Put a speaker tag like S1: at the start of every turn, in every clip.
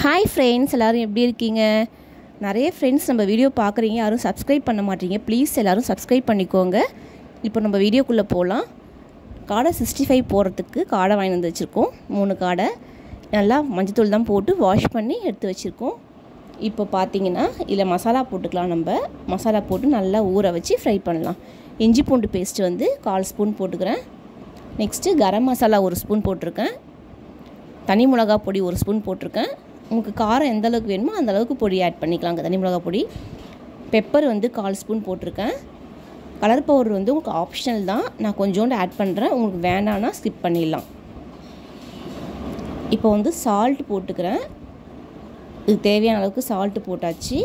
S1: hi friends எல்லோரும் எப்படி இருக்கீங்க நிறைய ஃப்ரெண்ட்ஸ் நம்ம வீடியோ பார்க்குறீங்க யாரும் சப்ஸ்கிரைப் பண்ண மாட்டீங்க ப்ளீஸ் எல்லோரும் சப்ஸ்கிரைப் பண்ணிக்கோங்க இப்போ நம்ம வீடியோக்குள்ளே போகலாம் காடை சிக்ஸ்டி ஃபைவ் போடுறதுக்கு காடை வாங்கி வந்து வச்சுருக்கோம் மூணு காடை நல்லா மஞ்சத்தூள் தான் போட்டு வாஷ் பண்ணி எடுத்து வச்சுருக்கோம் இப்போ பார்த்தீங்கன்னா இதில் மசாலா போட்டுக்கலாம் நம்ம மசாலா போட்டு நல்லா ஊற வச்சு ஃப்ரை பண்ணலாம் இஞ்சி பூண்டு பேஸ்ட்டு வந்து கால் ஸ்பூன் போட்டுக்கிறேன் நெக்ஸ்ட்டு கரம் மசாலா ஒரு ஸ்பூன் போட்டிருக்கேன் தனி மிளகா பொடி ஒரு ஸ்பூன் போட்டிருக்கேன் உங்களுக்கு காரம் எந்த அளவுக்கு வேணுமோ அந்த அளவுக்கு பொடி ஆட் பண்ணிக்கலாங்க தனி மிளகா பொடி பெப்பர் வந்து கால் ஸ்பூன் போட்டிருக்கேன் கலர் பவுடர் வந்து உங்களுக்கு ஆப்ஷனல் தான் நான் கொஞ்சோண்டு ஆட் பண்ணுறேன் உங்களுக்கு வேண்டாம்னா ஸ்கிப் பண்ணிடலாம் இப்போ வந்து சால்ட் போட்டுக்கிறேன் இது தேவையான அளவுக்கு சால்ட்டு போட்டாச்சு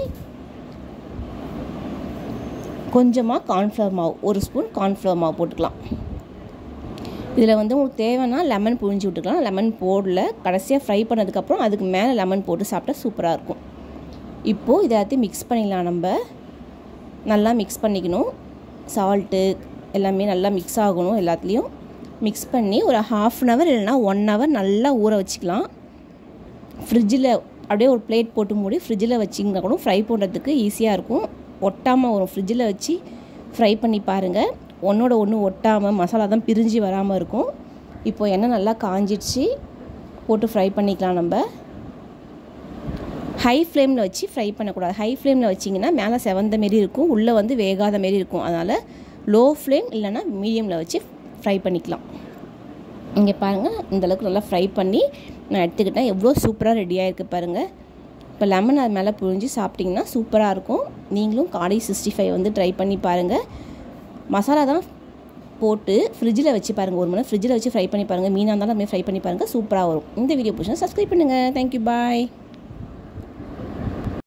S1: கொஞ்சமாக கார்ன்ஃப்ளவர் மாவு ஒரு ஸ்பூன் கார்ன்ஃப்ளவர் மாவு போட்டுக்கலாம் இதில் வந்து உங்களுக்கு தேவைன்னா லெமன் புழிஞ்சு விட்டுக்கலாம் லெமன் போடல கடைசியாக ஃப்ரை பண்ணதுக்கப்புறம் அதுக்கு மேலே லெமன் போட்டு சாப்பிட்டா சூப்பராக இருக்கும் இப்போது இதை எல்லாத்தையும் மிக்ஸ் பண்ணிடலாம் நம்ம நல்லா மிக்ஸ் பண்ணிக்கணும் சால்ட்டு எல்லாமே நல்லா மிக்ஸ் ஆகணும் எல்லாத்துலேயும் மிக்ஸ் பண்ணி ஒரு ஹாஃப் அன் ஹவர் இல்லைனா ஒன் ஹவர் நல்லா ஊற வச்சுக்கலாம் ஃப்ரிட்ஜில் அப்படியே ஒரு பிளேட் போட்டு மூடி ஃப்ரிட்ஜில் வச்சிங்கன்னா கூட ஃப்ரை பண்ணுறதுக்கு ஈஸியாக இருக்கும் ஒட்டாமல் வரும் ஃப்ரிட்ஜில் வச்சு ஃப்ரை பண்ணி பாருங்கள் ஒன்றோட ஒன்று ஒட்டாமல் மசாலா தான் பிரிஞ்சு வராமல் இருக்கும் இப்போது எண்ணெய் நல்லா காஞ்சிடுச்சு போட்டு ஃப்ரை பண்ணிக்கலாம் நம்ம ஹை ஃப்ளேமில் வச்சு ஃப்ரை பண்ணக்கூடாது ஹை ஃப்ளேமில் வச்சிங்கன்னா மேலே செவந்த மாரி இருக்கும் உள்ளே வந்து வேகாத மாரி இருக்கும் அதனால் லோ ஃப்ளேம் இல்லைனா மீடியமில் வச்சு ஃப்ரை பண்ணிக்கலாம் இங்கே பாருங்கள் இந்தளவுக்கு நல்லா ஃப்ரை பண்ணி நான் எடுத்துக்கிட்டேன் எவ்வளோ சூப்பராக ரெடியாக இருக்குது பாருங்கள் இப்போ லெமன் அது மேலே புழிஞ்சு சாப்பிட்டிங்கன்னா சூப்பராக இருக்கும் நீங்களும் காடை சிக்ஸ்டி ஃபைவ் வந்து ட்ரை பண்ணி பாருங்கள் மசாலா தான் போட்டு ஃப்ரிட்ஜில் வச்சு பாருங்கள் ஒரு மணி ஃப்ரிட்ஜில் வச்சு ஃப்ரை பண்ணி பாருங்கள் மீனாக இருந்தாலும் அதுமாதிரி ஃப்ரை பண்ணி பாருங்கள் சூப்பராக வரும் இந்த வீடியோ பிடிச்சா சப்ஸ்கிரைப் பண்ணுங்கள் தேங்க்யூ பாய்